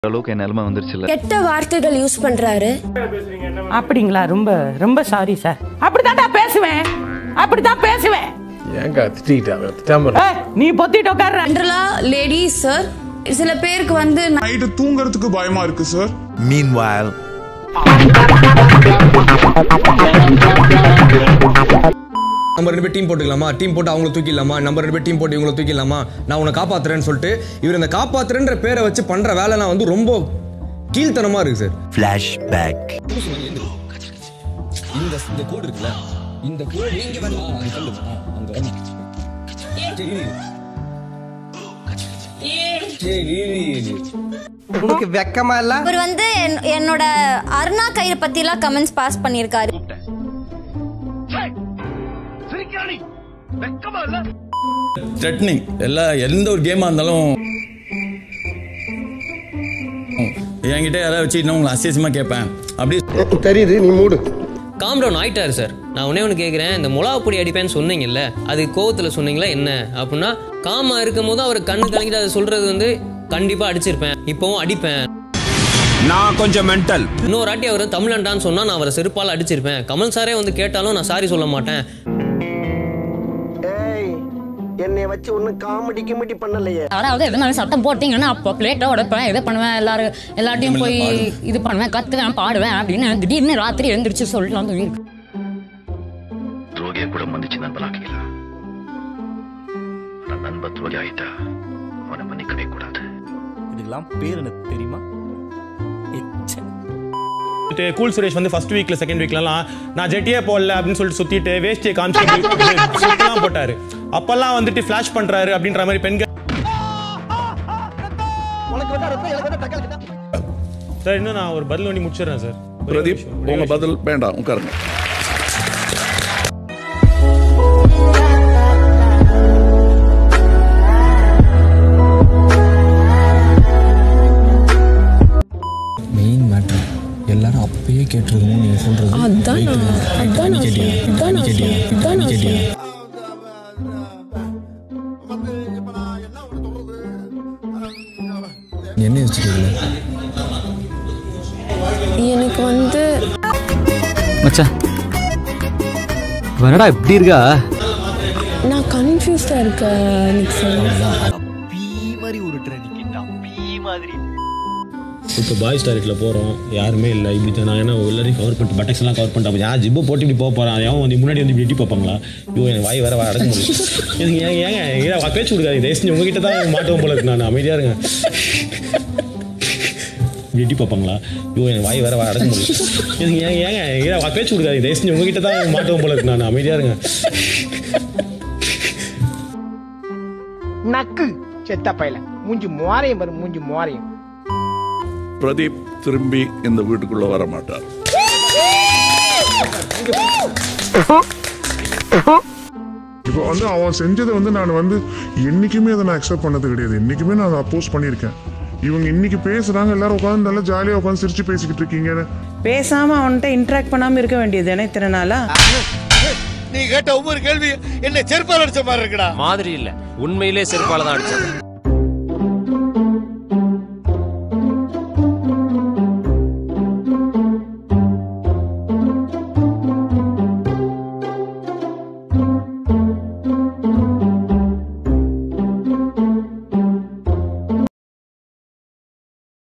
அளவுக்கு என் நிலைமை வந்துருச்சுல்ல கெட்ட வார்த்தைகள் யூஸ் பண்றாரு அப்படிங்களா ரொம்ப ரொம்ப சாரி சார் அப்படித்தான்டா பேசுவேன் அப்படித்தான் பேசுவேன் ஏங்க திட்டிக்கிட்டாங்க திட்டாம ஏய், நீ பொத்திட்டு உட்கார்ற ஜென்ரலா லேடிஸ் சார் சில பேருக்கு வந்து நைட்டு தூங்குறதுக்கு பயமா இருக்கு சார் Meanwhile, நம்ம ரெண்டு பேர் டீம் போட்டுக்கலாமா டீம் போட்டு அவங்கள தூக்கிடலாமா நம்ம ரெண்டு பேர் டீம் போட்டு இவங்கள தூக்கிடலாமா நான் உன்னை காப்பாத்துறேன்னு சொல்லிட்டு இவர் இந்த காப்பாத்துறேன்ற பேரை வச்சு பண்ற வேலைலாம் வந்து ரொம்ப கீழ்த்தனமா இருக்கு சார் flashback. இந்த இந்த கோடு இருக்குல்ல இந்த கோடு இங்க வரணும் அங்க கல்லு ஆ, அங்க வரணும் சரி, இரு. சரி, இரு, இரு. உனக்கு வெக்கமா இல்ல அவர் வந்து என்- என்னோட அருணா கயிறு பத்திலாம் கமெண்ட்ஸ் பாஸ் பண்ணியிருக்காரு த்ரெட்னிங் எல்லா எந்த ஒரு கேமாக இருந்தாலும் என்கிட்ட யாராவது வச்சுக்கிட்டா உங்களை அசியசமாக கேட்பேன் அப்படியே தெரியுது நீ மூடு காம் டவுன் ஆயிட்டாரு சார் நான் உடனே ஒன்று கேட்குறேன் இந்த மிளகா பொடி அடிப்பேன்னு சொன்னீங்கல்ல அது கோவத்தில் சொன்னீங்களா என்ன அப்படின்னா காமா இருக்கும் போது அவர் கண்ணு கலங்கிட்டு அதை சொல்றது வந்து கண்டிப்பாக அடிச்சிருப்பேன் இப்போவும் அடிப்பேன் நான் கொஞ்சம் மென்டல் இன்னொரு வாட்டி அவர் தமிழன்டான்னு சொன்னா நான் அவரை செருப்பால் அடிச்சிருப்பேன் கமல் சாரே வந்து கேட்டாலும் நான் சாரி சொல்ல மாட்டேன் ஏய் என்னைய வச்சு ஒன்னும் காமெடி கிமெடி பண்ணலையே அதாவது எது மாதிரி சத்தம் போட்டீங்கன்னா அப்போ பிளேட்டை உடைப்பேன் இதை பண்ணுவேன் எல்லாரும் எல்லாத்தையும் போய் இது பண்ணுவேன் கத்துவேன் பாடுவேன் அப்படின்னு திடீர்னு ராத்திரி எழுந்திரிச்சு சொல்லலாம் தூங்கி துரோகிய கூட மன்னிச்சு நண்பனாக்கலாம் ஆனா நண்ப துரோகி ஆயிட்டா அவனை மன்னிக்கவே கூடாது இதுக்கெல்லாம் பேர் எனக்கு தெரியுமா கூல் சுரேஷ் வந்து ஃபர்ஸ்ட் வீக்ல செகண்ட் வீக்லலாம் நான் ஜெட்டியே போடல அப்படின்னு சொல்லிட்டு சுத்திட்டு வேஷ்டியை காமிச்சு போட்டாரு அப்பெல்லாம் வந்துட்டு ஃபிளாஷ் பண்றாரு அப்படின்ற மாதிரி பெண்கள் உனக்கு வேணா ரத்தம் எனக்கு வேணா தக்காளி தான் சார் இன்னும் நான் ஒரு பதில் பண்ணி முடிச்சிடுறேன் சார் பிரதீப் உங்க பதில் வேண்டாம் உட்காருங்க மெயின் மேட்டர் எல்லாரும் அப்பயே கேட்டிருக்கணும் நீங்க சொல்றது அதான் நான் அதான் நான் கேட்டியா? அதான் நான் கேட்டியா? அதான் நான் கேட்டியா? நீ என்ன யோசிச்சுக்கல எனக்கு வந்து மச்சான் வரடா இப்படி இருக்கா நான் கன்ஃபியூஸ்டா இருக்கேன் எனக்கு சார் பீ மாதிரி உருட்டுற நிக்கிட்டா பீ மாதிரி இப்போ பாய்ஸ் டாய்லெட்டில் போகிறோம் யாருமே இல்லை இப்படி தான் நான் ஏன்னா எல்லாரையும் கவர் பண்ணிட்டு பட்டக்ஸ் எல்லாம் கவர் பண்ணிட்டு யார் ஜிப்பை போட்டு இப்படி போக போகிறான் அவன் வந்து முன்னாடி வந்து இப்படி எட்டி பார்ப்பாங்களா ஐயோ எனக்கு வாய் வேற அடக்க முடியும் எனக்கு ஏங்க ஏங்க ஏங்க பேச்சு கொடுக்காது தயவு செஞ்சு உங்ககிட்ட தான் மாட்டுவோம் போல இருக்கு நான் அமைதியாக இருங்க இப்படி எட்டி பார்ப்பாங்களா ஐயோ எனக்கு வாய் வேற அடக்க முடியும் எனக்கு ஏங்க ஏங்க ஏங்க பேச்சு கொடுக்காது தயவு செஞ்சு உங்ககிட்ட தான் மாட்டுவோம் போல இருக்கு நான் அமைதியாக இருங்க நக்கு செத்த பையல மூஞ்சி மோரையும் பாரு மூஞ்சி மோரையும் பிரதீப் திரும்பி இந்த வீட்டுக்குள்ள வர மாட்டார் இப்போ வந்து அவன் செஞ்சதை வந்து நான் வந்து என்னைக்குமே அதை நான் அக்செப்ட் பண்ணது கிடையாது என்னைக்குமே நான் அதை அப்போஸ் பண்ணியிருக்கேன் இவங்க இன்னைக்கு பேசுறாங்க எல்லாரும் உட்காந்து நல்லா ஜாலியா உட்காந்து சிரிச்சு பேசிக்கிட்டு இருக்கீங்கன்னு பேசாம அவன்கிட்ட இன்ட்ராக்ட் பண்ணாம இருக்க வேண்டியது என்ன இத்தனை நாளா நீ கேட்ட ஒவ்வொரு கேள்வி என்ன செருப்பால் அடிச்ச மாதிரி இருக்குடா மாதிரி இல்லை உண்மையிலே செருப்பால தான் அடிச்சது